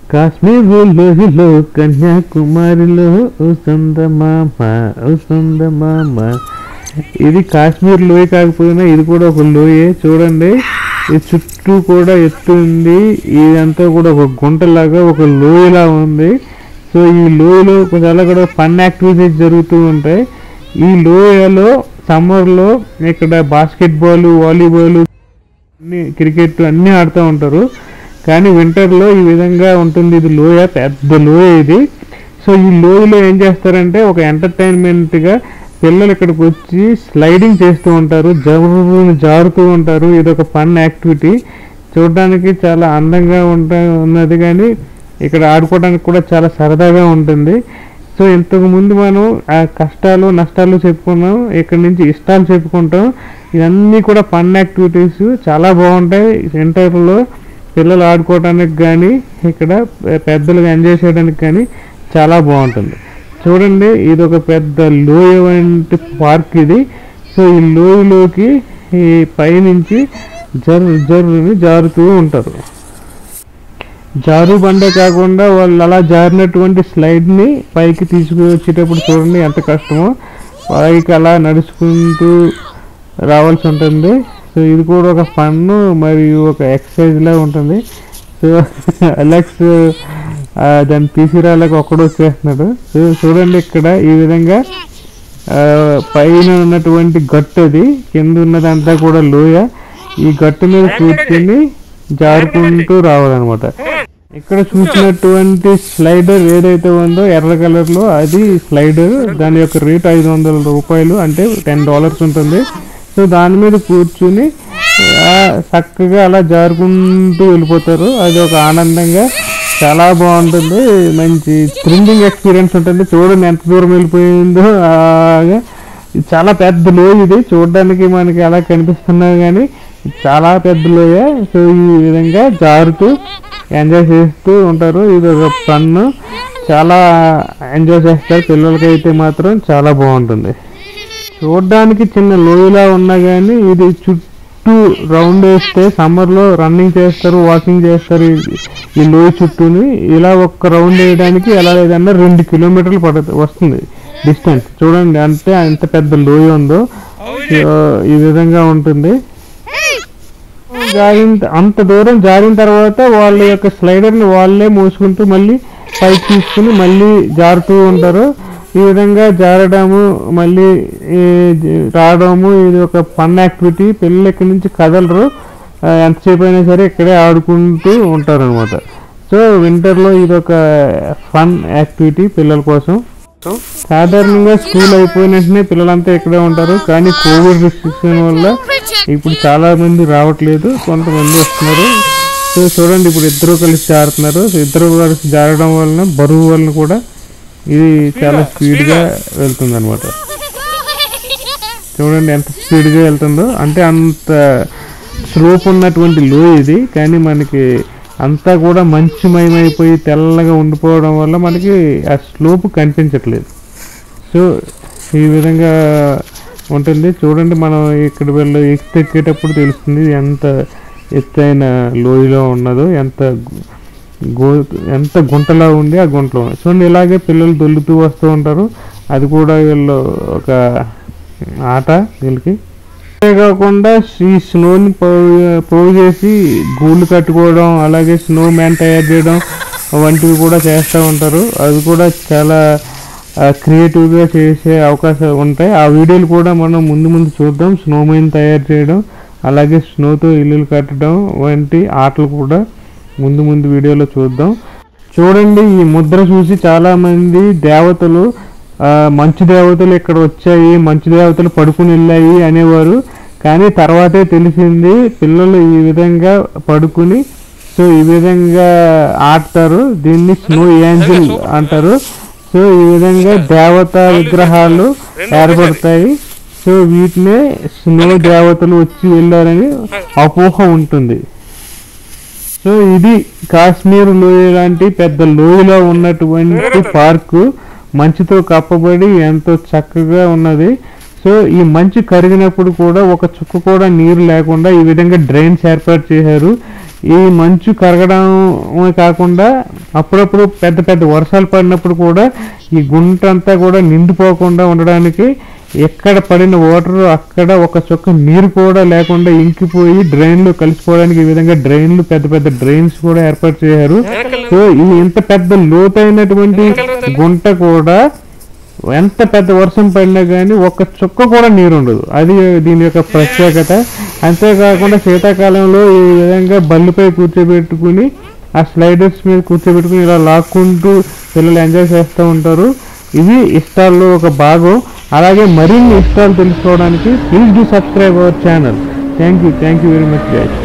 కాశ్మీర్ లోహిలో కన్యాకుమారిలో ఓ సందమామ ఓ సందమామ ఇది కాశ్మీర్ లోయ కాకపోయినా ఇది కూడా ఒక లోయే చూడండి ఈ చుట్టూ కూడా ఎత్తు ఉంది ఇదంతా కూడా ఒక గుంటలాగా ఒక లోయలా ఉంది సో ఈ లోయలో చాలా కూడా ఫన్ యాక్టివిటీస్ జరుగుతూ ఉంటాయి ఈ లోయలో సమ్మర్లో ఇక్కడ బాస్కెట్బాల్ వాలీబాల్ అన్ని క్రికెట్ అన్నీ ఆడుతూ ఉంటారు కానీ వింటర్లో ఈ విధంగా ఉంటుంది ఇది లోయ పెద్ద లోయ ఇది సో ఈ లోయలో ఏం చేస్తారంటే ఒక ఎంటర్టైన్మెంట్గా పిల్లలు ఇక్కడికి వచ్చి స్లైడింగ్ చేస్తూ ఉంటారు జరుని జారుతూ ఉంటారు ఇది ఒక ఫన్ యాక్టివిటీ చూడడానికి చాలా అందంగా ఉంటా ఉన్నది కానీ ఇక్కడ ఆడుకోవడానికి కూడా చాలా సరదాగా ఉంటుంది సో ఇంతకు ముందు మనం ఆ కష్టాలు నష్టాలు చెప్పుకున్నాం ఇక్కడ నుంచి ఇష్టాలు చెప్పుకుంటాం ఇవన్నీ కూడా ఫన్ యాక్టివిటీస్ చాలా బాగుంటాయి సెంటర్లో పిల్లలు ఆడుకోవడానికి కానీ ఇక్కడ పె- పెద్దలు ఎంజాయ్ చేయడానికి కానీ చాలా బాగుంటుంది చూడండి ఇది ఒక పెద్ద లోయ వంటి పార్క్ ఇది సో ఈ లోయలోకి ఈ పైనుంచి జర్రు జర్రుని జారుతూ ఉంటారు జారు బండే కాకుండా వాళ్ళు అలా జారినటువంటి స్లైడ్ని పైకి తీసుకువచ్చేటప్పుడు చూడండి ఎంత కష్టమో పైకి అలా నడుచుకుంటూ రావాల్సి ఉంటుంది సో ఇది కూడా ఒక ఫన్ మరియు ఒక ఎక్సర్సైజ్ లా ఉంటుంది సో అలెక్స్ ఆ, దాన్ని తీసుకురాలేక ఒక్కడు వచ్చేస్తున్నాడు సో చూడండి ఇక్కడ ఈ విధంగా ఆ, పైన ఉన్నటువంటి గట్టు అది కింద ఉన్నదంతా కూడా లోయ ఈ గట్టు మీద కూర్చొని జారుకుంటూ రావాలన్నమాట ఇక్కడ చూసినటువంటి స్లైడర్ ఏదైతే ఉందో ఎర్ర కలర్ లో అది స్లైడర్ దాని యొక్క రేట్ ఐదు వందల రూపాయలు అంటే టెన్ డాలర్స్ ఉంటుంది సో దాని మీద కూర్చుని ఆ, చక్కగా అలా జారుకుంటూ వెళ్ళిపోతారు అది ఒక ఆనందంగా చాలా బాగుంటుంది మంచి థ్రిల్లింగ్ ఎక్స్పీరియన్స్ ఉంటుంది చూడండి ఎంత దూరం వెళ్ళిపోయిందో అలాగా ఇది చాలా పెద్ద లోయ ఇది చూడడానికి మనకి అలా కనిపిస్తున్నా కానీ ఇది చాలా పెద్ద లోయ సో ఈ విధంగా జారుతూ ఎంజాయ్ చేస్తూ ఉంటారు ఇది ఒక పన్ను చాలా ఎంజాయ్ చేస్తారు పిల్లలకైతే మాత్రం చాలా బాగుంటుంది చూడడానికి చిన్న లోయలా ఉన్నా కానీ ఇది చుట్టూ రౌండ్ వేస్తే సమ్మర్లో రన్నింగ్ చేస్తారు వాకింగ్ చేస్తారు ఈ- ఈ లోయ చుట్టూని ఇలా ఒక్క రౌండ్ వేయడానికి ఎలా లేదన్నా రెండు కిలోమీటర్లు పడుతుంది వస్తుంది డిస్టెన్స్ చూడండి అంటే ఎంత పెద్ద లోయ ఉందో సో, ఈ విధంగా ఉంటుంది జారిన త- అంత దూరం జారిన తర్వాత వాళ్ళ యొక్క స్లైడర్ని వాళ్ళే మోసుకుంటూ మళ్ళీ పైకి తీసుకుని మళ్ళీ జారుతూ ఉంటారు ఈ విధంగా జారడము మళ్ళీ ఈ జ- రావడము ఇది ఒక ఫన్ యాక్టివిటీ పిల్లలు ఇక్కడి నుంచి కదలరు ఆ, ఎంతసేపు అయినా సరే ఇక్కడే ఆడుకుంటూ ఉంటారు అనమాట సో వింటర్లో ఇది ఒక ఫన్ యాక్టివిటీ పిల్లల కోసం సాధారణంగా స్కూల్ అయిపోయిన వెంటనే పిల్లలంతా ఇక్కడే ఉంటారు కానీ కోవిడ్ రిస్ట్రిక్షన్ వల్ల ఇప్పుడు చాలా మంది రావట్లేదు కొంతమంది వస్తున్నారు సో చూడండి ఇప్పుడు ఇద్దరు కలిసి జారుతున్నారు సో ఇద్దరు కలిసి జారడం వలన బరువు వలన కూడా ఇది చాలా స్పీడ్గా వెళ్తుంది అనమాట చూడండి ఎంత స్పీడ్గా వెళ్తుందో అంటే అంత స్లోప్ ఉన్నటువంటి లో ఇది కానీ మనకి అంతా కూడా మంచుమయమైపోయి తెల్లగా ఉండిపోవడం వల్ల మనకి ఆ స్లోప్ కనిపించట్లేదు సో ఈ విధంగా ఉంటుంది చూడండి మనం ఇక్కడ వెళ్ళి ఎక్కి ఎక్కేటప్పుడు తెలుస్తుంది ఎంత ఎత్తైన లోయలో ఉన్నదో ఎంత గు- గో ఎంత గుంటలా ఉంది ఆ గుంటలో ఉంది. చూడండి ఇలాగే పిల్లలు దొల్లుతూ వస్తూ ఉంటారు అది కూడా వీళ్ళు ఒక ఆట వీళ్ళకి అంతేకాకుండా ఈ స్నోని పోగు చేసి గూళ్ళు కట్టుకోవడం అలాగే స్నో మ్యాన్ తయారు చేయడం వంటివి కూడా చేస్తూ ఉంటారు అవి కూడా చాలా క్రియేటివ్గా చేసే అవకాశాలు ఉంటాయి ఆ వీడియోలు కూడా మనం ముందు ముందు చూద్దాం స్నో మ్యాన్ తయారు చేయడం అలాగే స్నోతో ఇల్లులు కట్టడం వంటి ఆటలు కూడా ముందు ముందు వీడియోలో చూద్దాం చూడండి ఈ ముద్ర చూసి చాలా మంది దేవతలు ఆ, మంచు దేవతలు ఇక్కడ వచ్చాయి మంచు దేవతలు పడుకుని వెళ్ళాయి అనేవారు కానీ తర్వాతే తెలిసింది పిల్లలు ఈ విధంగా పడుకుని సో ఈ విధంగా ఆడతారు దీన్ని స్నో ఏంజల్ అంటారు సో ఈ విధంగా దేవతా విగ్రహాలు ఏర్పడతాయి సో వీటినే స్నో దేవతలు వచ్చి వెళ్ళారని అపోహ ఉంటుంది సో ఇది కాశ్మీర్ లోయ లాంటి పెద్ద లోయలో ఉన్నటువంటి పార్కు మంచుతో కప్పబడి ఎంతో చక్కగా ఉన్నది సో ఈ మంచు కరిగినప్పుడు కూడా ఒక చుక్క కూడా నీరు లేకుండా ఈ విధంగా డ్రైన్స్ ఏర్పాటు చేశారు ఈ మంచు కరగడమే కాకుండా అప్పుడప్పుడు పెద్ద పెద్ద వర్షాలు పడినప్పుడు కూడా ఈ గుంట అంతా కూడా నిండిపోకుండా ఉండడానికి ఎక్కడ పడిన వాటర్ అక్కడ ఒక చుక్క నీరు కూడా లేకుండా ఇంకిపోయి డ్రైన్లు కలిసిపోవడానికి ఈ విధంగా డ్రైన్లు పెద్ద పెద్ద డ్రైన్స్ కూడా ఏర్పాటు చేశారు సో ఈ ఇంత పెద్ద లోతైనటువంటి గుంట కూడా ఎంత పెద్ద వర్షం పడినా కానీ ఒక్క చుక్క కూడా నీరు ఉండదు అది దీని యొక్క ప్రత్యేకత అంతేకాకుండా శీతాకాలంలో ఈ విధంగా బల్లిపై కూర్చోబెట్టుకుని ఆ స్లైడర్స్ మీద కూర్చోబెట్టుకుని ఇలా లాక్కుంటూ పిల్లలు ఎంజాయ్ చేస్తూ ఉంటారు ఇది ఇష్టాల్లో ఒక భాగం అలాగే మరిన్ని ఇష్టాలు తెలుసుకోవడానికి please do subscribe our channel thank you thank you very much guys